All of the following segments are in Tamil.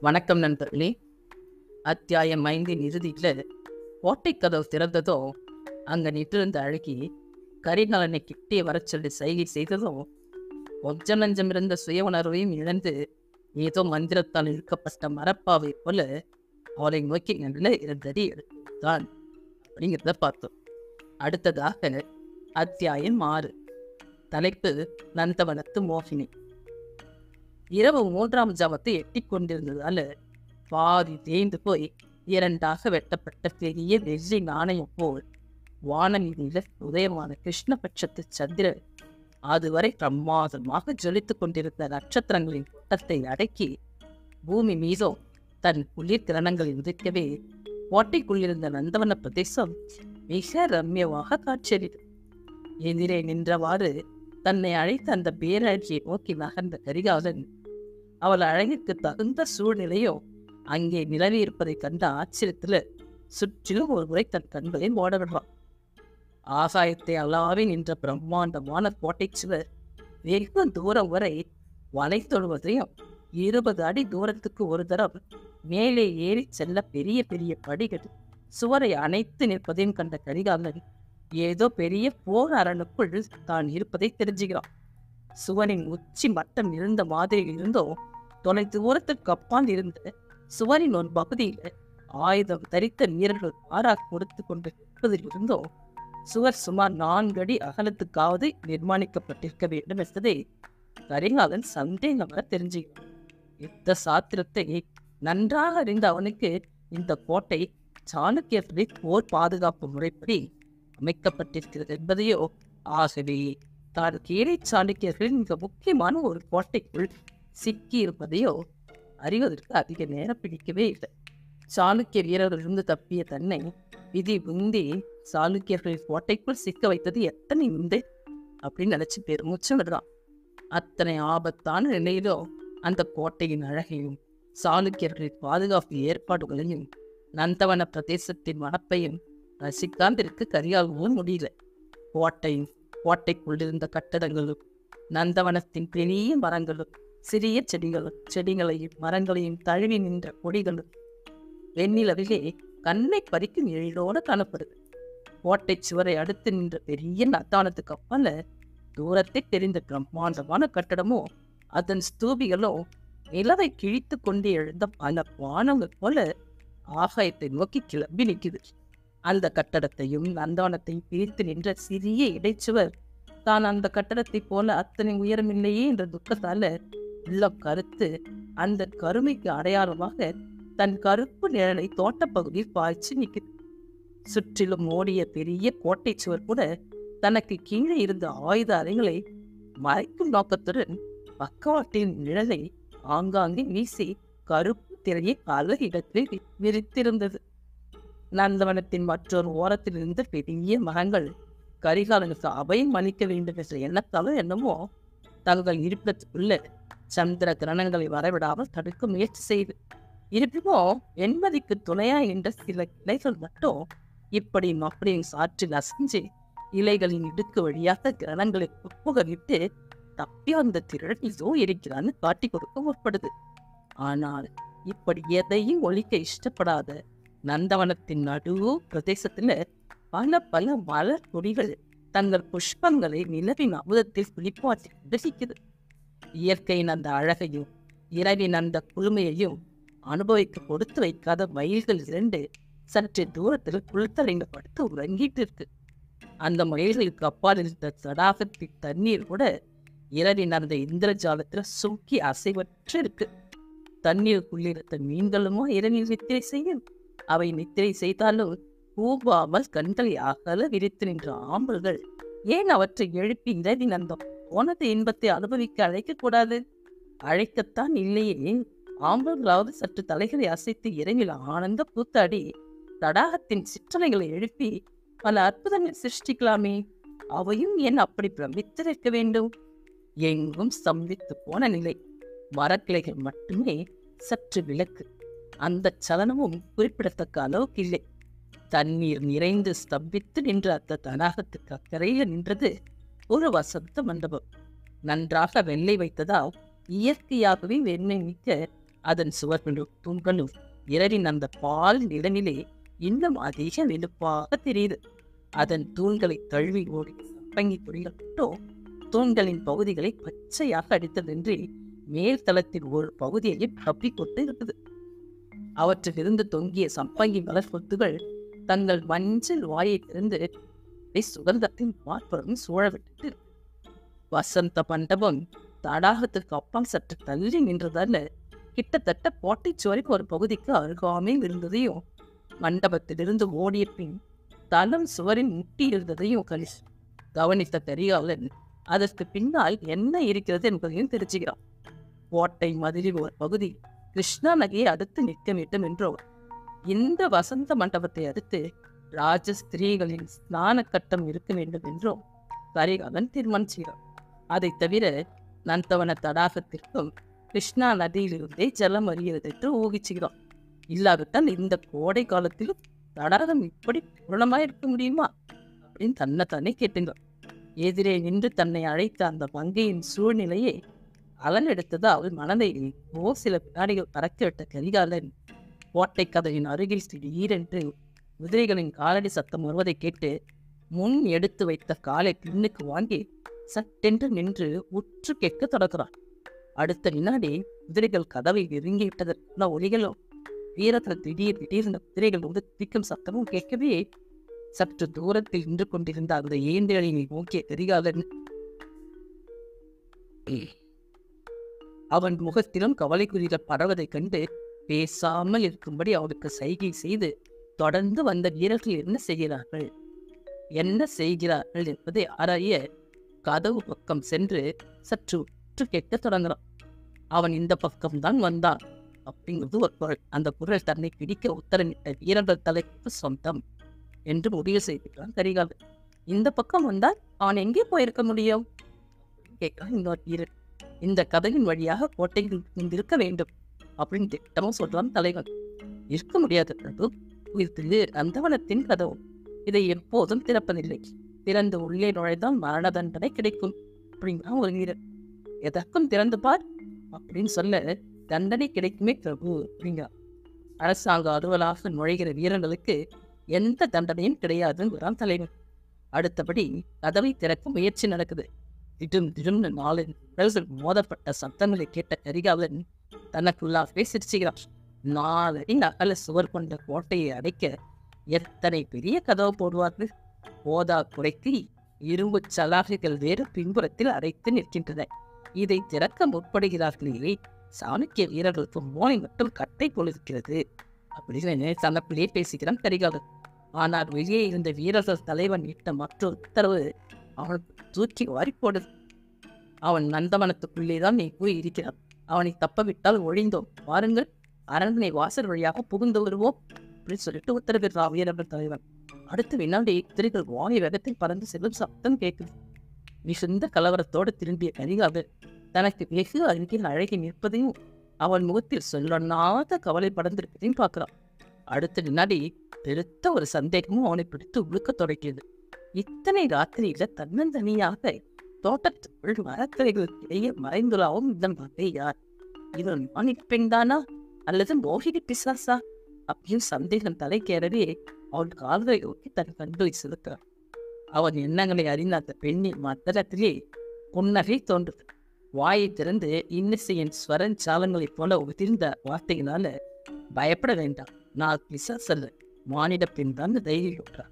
வணக்கம் நண்பர்களே அத்தியாயம் ஐந்தின் இறுதியில் கோட்டைக் கதவு திறந்ததும் அங்கே நின்றிருந்த அழகி கரிகாலனை கிட்டே வரச் சொல்லி சைகை செய்ததும் கொஞ்சம் நஞ்சம் இருந்த சுய உணர்வையும் இழந்து ஏதோ மந்திரத்தால் இழுக்கப்பட்ட மரப்பாவை போல அவளை நோக்கி நல்ல இருந்தடி எடுத்தான் அப்படிங்கிறத பார்த்தோம் அடுத்ததாக அத்தியாயம் ஆறு தலைப்பு நந்தவனத்து மோகினி இரவு மூன்றாம் ஜாமத்தை எட்டிக் கொண்டிருந்ததால பாதி தேய்ந்து போய் இரண்டாக வெட்டப்பட்ட பெரிய வெள்ளி நாணயம் போல் வானவீதியில உதயமான கிருஷ்ணபட்சத்து சந்திரன் அதுவரை பிரமாதமாக ஜொலித்துக் கொண்டிருந்த நட்சத்திரங்களின் கூட்டத்தை அடக்கி பூமி மீதோ தன் குளிர் கிரணங்களை உதிக்கவே கோட்டைக்குள்ளிருந்த நந்தவன பிரதேசம் மிக ரம்யமாக காட்சியளித்தது எதிரே நின்றவாறு தன்னை அழைத்த அந்த பேரழகியை நோக்கி நகர்ந்த கரிகாலன் அவள் அழகிற்கு தகுந்த சூழ்நிலையோ அங்கே நிலவி இருப்பதைக் கண்ட ஆச்சரியத்துல சுற்றிலும் ஒரு முறை தன் கண்களை ஓட விடுறான் ஆகாயத்தை அளாவி நின்ற பிரம்மாண்டமான கோட்டை சுவர் வெகு தூரம் வரை வலை தொழுவதையும் இருபது அடி தூரத்துக்கு ஒரு தரம் மேலே ஏறி செல்ல பெரிய பெரிய படிகள் சுவரை அணைத்து நிற்பதையும் கண்ட கரிகாலன் ஏதோ பெரிய போர் அரணுக்குள் தான் இருப்பதை தெரிஞ்சுகிறான் சுவரின் உச்சி மட்டம் இருந்த மாதிரி இருந்தோ தொலை தூரத்திற்கு அப்பால் இருந்த சுவரின் ஒரு பகுதியில் ஆயுதம் தரித்த வீரர்கள் ஆறா கொடுத்து கொண்டு நிற்பதில் இருந்தோ சுவர் சுமார் நான்கு அடி அகலத்துக்காவது நிர்மாணிக்கப்பட்டிருக்க வேண்டும் என்பதை கரிகாலன் சந்தேகமாக தெரிஞ்சுகிறான் யுத்த சாத்திரத்தை நன்றாக அறிந்த அவனுக்கு இந்த கோட்டை சாணக்கியர்களின் போர் பாதுகாப்பு முறைப்படி அமைக்கப்பட்டிருக்கிறது என்பதையோ ஆகவே தான் கீழே சாணக்கியர்களின் மிக முக்கியமான ஒரு கோட்டைக்குள் சிக்கி இருப்பதையோ அறிவதற்கு அதிக நேரம் பிடிக்கவே இல்லை சாளுக்கிய வீரர்களிருந்து தப்பிய தன்னை விதி உந்தி சாளுக்கியர்களின் கோட்டைக்குள் சிக்க வைத்தது எத்தனை உண்டு அப்படின்னு நினைச்சு பெருமூச்சம் விடுறான் அத்தனை ஆபத்தான நிலையிலோ அந்த கோட்டையின் அழகையும் சாளுக்கியர்களின் பாதுகாப்பு ஏற்பாடுகளையும் நந்தவன பிரதேசத்தின் வனப்பையும் ரசிக்காந்திருக்கு கரியாகவும் முடியல கோட்டையும் கோட்டைக்குள்ளிருந்த கட்டடங்களும் நந்தவனத்தின் பெரிய மரங்களும் சிறிய செடிகளும் செடிகளையும் மரங்களையும் தழுவி நின்ற கொடிகளும் வெண்ணிலவிலே கண்ணை பறிக்கும் எழிலோடு காணப்படுது கோட்டை சுவரை அடுத்து நின்ற பெரிய நத்தானத்துக்கு அப்பால தூரத்தை தெரிந்த பிரம்மாண்டமான கட்டடமோ அதன் ஸ்தூபிகளோ நிலவை கிழித்து கொண்டு எழுந்த பல வானங்கள் போல ஆகாயத்தை நோக்கி கிளம்பி நிற்குது அந்த கட்டடத்தையும் நந்தானத்தையும் பிரித்து நின்ற சிறிய இடைச்சுவர் தான் அந்த கட்டடத்தைப் போல அத்தனை உயரமில்லையே என்ற துக்கத்தால உள்ளம் கருத்து அந்த கருமைக்கு அடையாளமாக தன் கருப்பு நிழலை தோட்டப்பகுதியில் பாய்ச்சி நிற்குது சுற்றிலும் ஓடிய பெரிய கோட்டை சுவர் கூட தனக்கு கீழே இருந்த ஆயுத அறைகளை மறைக்கும் நோக்கத்துடன் பக்கவாட்டின் நிழலை ஆங்காங்கே வீசி கருப்பு திரையை பல இடத்தில் வி- விரித்திருந்தது நந்தவனத்தின் மற்றொரு ஓரத்தில் இருந்த பெரிய மரங்கள் கரிகாலனுக்கு அபயம் அளிக்க வேண்டும் என்ற எண்ணத்தாலும் என்னமோ தங்கள் இருப்பிடத்துக்குள்ள சந்திர கிரணங்களை வரவிடாமல் தடுக்க முயற்சி செய்து இருப்பினும் வெண்மதிக்கு துணையா என்ற சில கிளைகள் மட்டும் இப்படியும் அப்படியும் சாற்றில் அசைஞ்சு இலைகளின் இடுக்கு வழியாக கிரணங்களை உட்புகவிட்டு தப்பி அந்த திருடன் இதோ இருக்கிறான்னு காட்டி கொடுக்க முற்படுது ஆனால் இப்படி எதையும் ஒழிக்க இஷ்டப்படாத நந்தவனத்தின் நடுவு பிரதேசத்துல பல பல மலர் கொடிகள் தங்கள் புஷ்பங்களை நிலவின் அமுதத்தில் குளிப்பாட்டி கொண்டு நிற்குது இயற்கையின் அந்த அழகையும் இரவின் அந்த குளுமையையும் அனுபவிக்க கொடுத்து வைக்காத மயில்கள் இரண்டு சற்று தூரத்தில் புல்தரைங்க படுத்து உறங்கிட்டு இருக்கு அந்த மயில்களுக்கு அப்பால் இருந்த தடாகத்தின் தண்ணீர் கூட இரவின் அந்த இந்திரஜாலத்துல சுக்கி அசைவற்று இருக்கு தண்ணீருக்குள்ளிருந்த மீன்களுமோ இரவில் நித்திரை செய்யும் அவை நித்திரை செய்தாலும் கூவாமல் கண்களை அகல விரித்து நின்ற ஆம்பல்கள் ஏன் அவற்றை எழுப்பி இரவின் அந்த போனது இன்பத்தை அனுபவிக்க அழைக்கக்கூடாது அழைக்கத்தான் இல்லையே ஆம்பல்களாவது சற்று தலைகளை அசைத்து இரவில் ஆனந்த கூத்தாடி தடாகத்தின் சிற்றலைகளை எழுப்பி பல அற்புதங்களை சிருஷ்டிக்கலாமே அவையும் ஏன் அப்படி பிரமித்திருக்க வேண்டும் எங்கும் ஸ்தம்பித்து போன நிலை மரக்கிளைகள் மட்டுமே சற்று விலக்கு அந்த சலனமும் குறிப்பிடத்தக்க அளவுக்கு இல்லை தண்ணீர் நிறைந்து ஸ்தம்பித்து நின்ற அந்த தடாகத்துக்கு அக்கறையில் நின்றது ஒரு வசந்த மண்டபம் நன்றாக வெள்ளை வைத்ததால் இயற்கையாகவே வெண்ணெய் மிக்க அதன் சுவர்களும் தூண்களும் இரவின் அந்த பால் நிலனிலே இன்னும் அதிக வெளுப்பாக தெரியுது அதன் தூண்களை தழுவி ஓடி சப்பங்கி கொடிகள் மட்டும் தூண்களின் பகுதிகளை பச்சையாக அடித்ததின்றி மேல் தளத்தின் ஒரு பகுதியையும் தப்பிக்கொண்டு இருக்குது அவற்றிலிருந்து தொங்கிய சப்பங்கி மலர் கொத்துகள் தங்கள் மஞ்சள் வாயை திறந்து அதை சுகந்தத்தின் மாற்புறம் சூழவிட்டு வசந்த மண்டபம் தடாகத்துக்கு அப்பால் சற்று தள்ளி நின்றதால கிட்டத்தட்ட கோட்டைச்சுவரின் ஒரு பகுதிக்கு அருகாமையில் இருந்ததையும் மண்டபத்திலிருந்து ஓடிய பின் தளம் சுவரின் முட்டி இருந்ததையும் கணிஷ் கவனித்த தெரியாளன் அதற்கு பின்னால் என்ன இருக்கிறது என்பதையும் தெரிஞ்சுகிறான் கோட்டை மதிலின் ஒரு பகுதி கிருஷ்ணா நகையை அடுத்து நிற்க வேண்டும் என்றோ இந்த வசந்த மண்டபத்தை அடுத்து ராஜ ஸ்திரீகளின் ஸ்நான கட்டம் இருக்க வேண்டும் என்றும் கரிகாலன் தீர்மானம் செய்கிறான் அதை தவிர நந்தவன தடாகத்திற்கும் கிருஷ்ணா நதியிலிருந்தே ஜலம் வருகிறது என்று ஊகிச்சுகிறான் இல்லாவிட்டால் இந்த கோடை காலத்திலும் தடாகம் இப்படி பூரணமாய் இருக்க முடியுமா அப்படின்னு தன்னை தானே கேட்டுங்க எதிரே நின்று தன்னை அழைத்த அந்த மங்கையின் சூழ்நிலையை அலனெடுத்தது அவள் மனதை ஓ சில வினாடிகள் பறக்கவிட்ட கரிகாலன் கோட்டை கதையின் அருகில் திடீரென்று குதிரைகளின் காலடி சத்தம் வருவதை கேட்டு முன் எடுத்து வைத்த காலை பின்னுக்கு வாங்கி சட்டென்று நின்று உற்று கேட்க தொடங்குறான் அடுத்த வினாடி குதிரைகள் கதவை நெருங்கி விட்டதற்கான ஒலிகளும் வீரத்தில் திடீர் திடீர்னு குதிரைகள் வந்து திக்கும் சத்தமும் கேட்கவே சற்று தூரத்தில் நின்று கொண்டிருந்த அந்த ஏந்திரனை நோக்கிய கரிகாலன் அவன் முகத்திலும் கவலைக்குறிகள் பரவதைக் கண்டு பேசாமல் இருக்கும்படி அவனுக்கு சைகை செய்து தொடர்ந்து வந்த வீரர்கள் என்ன செய்கிறார்கள் என்ன செய்கிறார்கள் என்பதை ஆராய கதவு பக்கம் சென்று சற்று உற்று கேட்க தொடங்குறான் அவன் இந்த பக்கம்தான் வந்தான் அப்படிங்கிறது ஒரு குரல் அந்த குரல் தன்னை பிடிக்க உத்தரமிட்ட வீரர்கள் தலைக்கு சொந்தம் என்று முடிவு செய்கிறான் கரிகாலன் இந்த பக்கம் வந்தால் அவன் எங்கே போயிருக்க முடியும் கேட்கிறான் இன்னொரு வீரன் இந்த கதையின் வழியாக கோட்டையில் இருக்க வேண்டும் அப்படின்னு திட்டமும் சொல்றான் தலைவன் இருக்க முடியாது பிரபு இது நந்தவனத்தின் கதவு இதை எப்போதும் திறப்பதில்லை திறந்து உள்ளே நுழைந்தால் மரண தண்டனை கிடைக்கும் அப்படிங்கிறான் ஒரு வீரன் எதற்கும் திறந்து பார் அப்படின்னு சொல்ல தண்டனை கிடைக்குமே பிரபு அப்படிங்கிறான் அரசாங்க அலுவலாக நுழைகிற வீரர்களுக்கு எந்த தண்டனையும் கிடையாதுங்கிறான் தலைவன் அடுத்தபடி கதவை திறக்க முயற்சி நடக்குது திடும் திடும்னு நாலு உடல்கள் மோதப்பட்ட சத்தங்களை கேட்ட கரிகாலன் தனக்குள்ளாகவே சிரிச்சுகிறான் நாலடி நகல சுவர் கொண்ட கோட்டையை அடைக்க எத்தனை பெரிய கதவு போடுவார்கள் போதா குறைக்கு இரும்பு சலாகைகள் வேறு பின்புறத்தில் அடைத்து நிற்கின்றன இதை திறக்க முற்படுகிறார்களே சாணக்கிய வீரர்களுக்கு மோனை மட்டும் கட்டை கொண்டிருக்கிறது அப்படின்னு தனக்குள்ளே பேசுகிறான் கரிகாலன் ஆனால் வெளியே இருந்த வீரர்கள் தலைவன் இட்ட மற்றொரு உத்தரவு அவன் தூக்கி வாரி போடுது அவன் நந்தவனத்துக்குள்ளே தான் நீ போய் இருக்கிறான் அவனை தப்ப விட்டால் ஒழிந்தோம் வாருங்கள் அரண்மனை வாசல் வழியாக புகுந்து வருவோம் அப்படின்னு சொல்லிட்டு உத்தரவிடுறான் வீரர்கள் தலைவன் அடுத்த வினாடி குதிரைகள் வாயு வேகத்தில் பறந்து செல்லும் சப்தம் கேட்குது மிகுந்த கலவரத்தோடு திரும்பிய கரிகாலன் தனக்கு வெகு அருகில் அழகி நிற்பதையும் அவன் முகத்தில் சொல்லனாத கவலை படர்ந்திருப்பதையும் பார்க்கிறான் அடுத்த வினாடி பெருத்த ஒரு சந்தேகமும் அவனை பிடித்து உழுக்கத் தொடங்கியது இத்தனை ராத்திரியில தன்னந்தனியாக தோட்டத்துக்குள் மரத்தலைகளுக்கு இடையே மறைந்துள்ளாவும் இந்த மகை யார் இவன் மாணிப்பெண் தானா அல்லது மோகினி பிசாசா அப்படின்னு சந்தேகம் தலைக்கேறவே அவன் கால்களை நோக்கி தன் கண்களை செலுத்தான் அவன் எண்ணங்களை அறிந்த அந்த பெண்ணின் மத்தளத்திலே புன்னகை தோன்றுது வாயை திறந்து இன்னிசையின் ஸ்வரன் சாலங்களைப் போல உதிர்ந்த வார்த்தைகளால பயப்பட வேண்டாம் நான் பிசாசல்ல மானிட பெண் தான் தைரியம் விட்டார்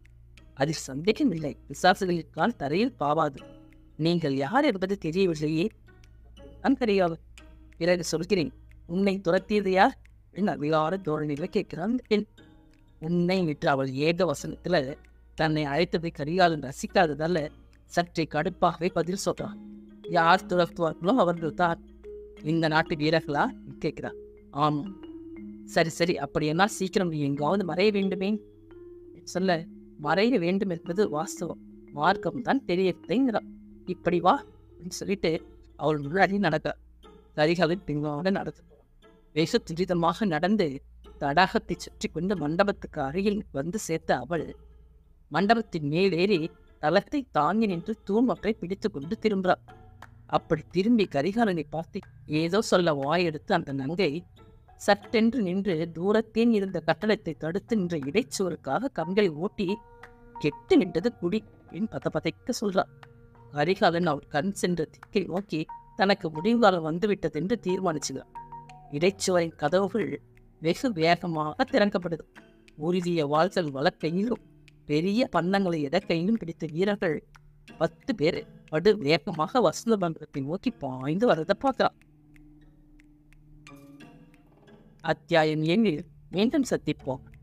அதில் சந்தேகம் இல்லை பிசாசுகளின் கால் தரையில் பாவாது நீங்கள் யார் என்பது தெரியவில்லையே நான் தெரியாது பிறகு சொல்கிறேன் உன்னை துரத்தியது யார் என்று அதிகார தோரணையில் கேட்கிறான் அந்த பெண் உன்னை விட்டு அவள் ஏக வசனத்துல தன்னை அழைத்ததை கரிகாலன் ரசிக்காததால சற்றே கடுப்பாகவே பதில் சொல்றான் யார் துரத்துவார்களோ அவர்கள் தான் இந்த நாட்டு வீரர்களா கேட்கிறார் ஆமாம் சரி சரி அப்படியெல்லாம் சீக்கிரம் நீ எங்காவது மறைய வேண்டுமே சொல்ல மறைய வேண்டும் என்பது வாஸ்தவம் மார்க்கம் தான் தெரியவில்லைங்கிறான் இப்படி வா அப்படின்னு சொல்லிட்டு அவள் முன்னாடி நடக்க கரிகாலின் பின்வாக நடந்து போனான். வெகு துரிதமாக நடந்து தடாகத்தை சுற்றி கொண்டு மண்டபத்துக்கு அருகில் வந்து சேர்த்த அவள் மண்டபத்தின் மேலேறி தளத்தை தாங்கி நின்று தூண் ஒன்றை பிடித்து கொண்டு திரும்புகிறாள் அப்படி திரும்பி கரிகாலனை பார்த்து ஏதோ சொல்ல வாயெடுத்து அந்த நங்கை சட்டென்று நின்று தூரத்தில் இருந்த கட்டடத்தை தடுத்து நின்ற இடைச்சுவருக்காக கண்களை ஓட்டி கெட்டு நின்றது குடி என்று பத பதைக்க சொல்றார் கரிகாலன் அவர் கண் சென்ற திக்கை நோக்கி தனக்கு முடிவு காலம் வந்துவிட்டது என்று தீர்மானிச்சுகிறார் இடைச்சுவரின் கதவுகள் வெகு வேகமாக திறக்கப்படுது உறுதிய வாள்கள் வழக்கையிலும் பெரிய பன்னங்களை இடக்கையிலும் பிடித்த வீரர்கள் பத்து பேர் படு வேகமாக வசந்த மண்டலத்தை நோக்கி பாய்ந்து வரதை பார்க்கலாம் அத்தியாயம் எண்ணில் மீண்டும் சந்திப்போம்